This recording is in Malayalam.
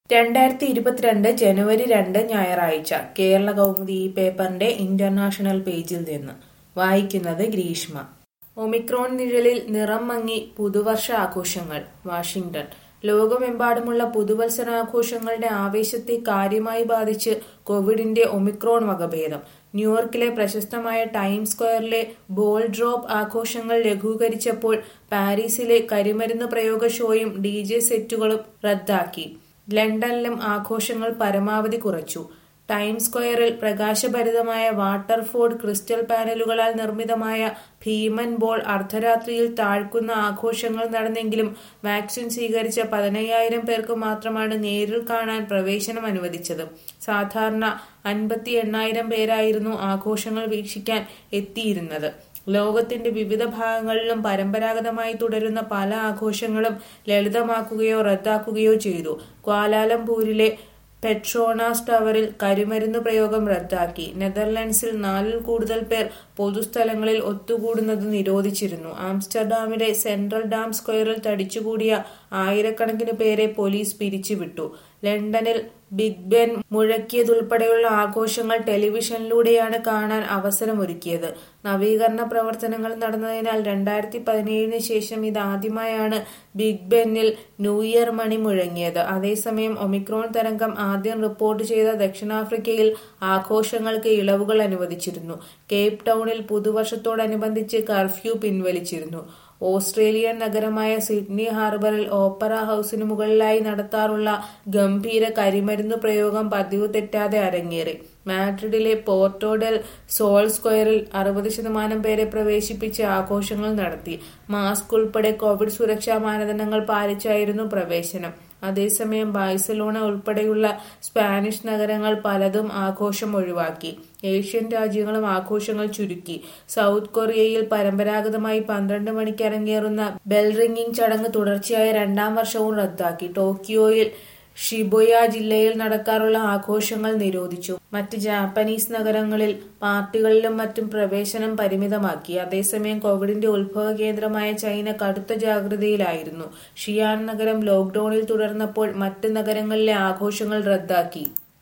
രണ്ടായിരത്തി ഇരുപത്തിരണ്ട് ജനുവരി രണ്ട് ഞായറാഴ്ച കേരള കൗമുദി ഈ പേപ്പറിന്റെ ഇന്റർനാഷണൽ പേജിൽ നിന്ന് വായിക്കുന്നത് ഗ്രീഷ്മ ഒമിക്രോൺ നിഴലിൽ നിറം മങ്ങി പുതുവർഷ ആഘോഷങ്ങൾ വാഷിംഗ്ടൺ ലോകമെമ്പാടുമുള്ള പുതുവത്സരാഘോഷങ്ങളുടെ ആവേശത്തെ കാര്യമായി ബാധിച്ച് കോവിഡിന്റെ ഒമിക്രോൺ വകഭേദം ന്യൂയോർക്കിലെ പ്രശസ്തമായ ടൈം സ്ക്വയറിലെ ബോൾ ഡ്രോപ്പ് ആഘോഷങ്ങൾ ലഘൂകരിച്ചപ്പോൾ പാരീസിലെ കരിമരുന്ന് പ്രയോഗ ഷോയും ഡി ജെ സെറ്റുകളും റദ്ദാക്കി ലണ്ടനിലും ആഘോഷങ്ങൾ പരമാവധി കുറച്ചു ടൈം സ്ക്വയറിൽ പ്രകാശഭരിതമായ വാട്ടർഫോർഡ് ക്രിസ്റ്റൽ പാനലുകളാൽ നിർമ്മിതമായ ഭീമൻ ബോൾ അർദ്ധരാത്രിയിൽ താഴ്ക്കുന്ന ആഘോഷങ്ങൾ നടന്നെങ്കിലും വാക്സിൻ സ്വീകരിച്ച പതിനയ്യായിരം പേർക്ക് മാത്രമാണ് നേരിൽ കാണാൻ പ്രവേശനം അനുവദിച്ചത് സാധാരണ അൻപത്തി എണ്ണായിരം പേരായിരുന്നു ആഘോഷങ്ങൾ വീക്ഷിക്കാൻ എത്തിയിരുന്നത് ലോകത്തിന്റെ വിവിധ ഭാഗങ്ങളിലും പരമ്പരാഗതമായി തുടരുന്ന പല ആഘോഷങ്ങളും ലളിതമാക്കുകയോ റദ്ദാക്കുകയോ ചെയ്തു ക്വാലാലംപൂരിലെ പെട്രോണാസ് ടവറിൽ കരിമരുന്ന് പ്രയോഗം റദ്ദാക്കി നെതർലൻഡ്സിൽ നാലിൽ കൂടുതൽ പേർ പൊതുസ്ഥലങ്ങളിൽ ഒത്തുകൂടുന്നത് നിരോധിച്ചിരുന്നു ആംസ്റ്റർഡാമിലെ സെൻട്രൽ ഡാം സ്ക്വയറിൽ തടിച്ചുകൂടിയ ആയിരക്കണക്കിന് പേരെ പോലീസ് പിരിച്ചുവിട്ടു ലണ്ടനിൽ ബിഗ് ബെൻ മുഴക്കിയതുൾപ്പെടെയുള്ള ആഘോഷങ്ങൾ ടെലിവിഷനിലൂടെയാണ് കാണാൻ അവസരമൊരുക്കിയത് നവീകരണ പ്രവർത്തനങ്ങൾ നടന്നതിനാൽ രണ്ടായിരത്തി പതിനേഴിന് ശേഷം ഇതാദ്യമായാണ് ബിഗ് ബെന്നിൽ ന്യൂ ഇയർ മണി മുഴങ്ങിയത് അതേസമയം ഒമിക്രോൺ തരംഗം ആദ്യം റിപ്പോർട്ട് ചെയ്ത ദക്ഷിണാഫ്രിക്കയിൽ ആഘോഷങ്ങൾക്ക് ഇളവുകൾ അനുവദിച്ചിരുന്നു കേപ്പ് ടൗണിൽ പുതുവർഷത്തോടനുബന്ധിച്ച് കർഫ്യൂ പിൻവലിച്ചിരുന്നു ഓസ്ട്രേലിയൻ നഗരമായ സിഡ്നി ഹാർബറിൽ ഓപ്പറ ഹൌസിനു മുകളിലായി നടത്താറുള്ള ഗംഭീര കരിമരുന്ന് പ്രയോഗം പതിവ് തെറ്റാതെ അരങ്ങേറി മാഡ്രിഡിലെ പോർട്ടോഡൽ സോൾ സ്ക്വയറിൽ അറുപത് ശതമാനം പേരെ പ്രവേശിപ്പിച്ച് ആഘോഷങ്ങൾ നടത്തി മാസ്ക് ഉൾപ്പെടെ കോവിഡ് സുരക്ഷാ മാനദണ്ഡങ്ങൾ പാലിച്ചായിരുന്നു പ്രവേശനം അതേസമയം ബാഴ്സലോണ ഉൾപ്പെടെയുള്ള സ്പാനിഷ് നഗരങ്ങൾ പലതും ആഘോഷം ഒഴിവാക്കി ഏഷ്യൻ രാജ്യങ്ങളും ആഘോഷങ്ങൾ ചുരുക്കി സൗത്ത് കൊറിയയിൽ പരമ്പരാഗതമായി പന്ത്രണ്ട് മണിക്ക് അരങ്ങേറുന്ന ബെൽ റിംഗിംഗ് ചടങ്ങ് തുടർച്ചയായ രണ്ടാം വർഷവും റദ്ദാക്കി ടോക്കിയോയിൽ ഷിബുയ ജില്ലയിൽ നടക്കാറുള്ള ആഘോഷങ്ങൾ നിരോധിച്ചു മറ്റ് ജാപ്പനീസ് നഗരങ്ങളിൽ പാർട്ടികളിലും മറ്റും പ്രവേശനം പരിമിതമാക്കി അതേസമയം കോവിഡിന്റെ ഉത്ഭവ കേന്ദ്രമായ ചൈന കടുത്ത ജാഗ്രതയിലായിരുന്നു ഷിയാൻ നഗരം ലോക്ഡൌണിൽ തുടർന്നപ്പോൾ മറ്റ് നഗരങ്ങളിലെ ആഘോഷങ്ങൾ റദ്ദാക്കി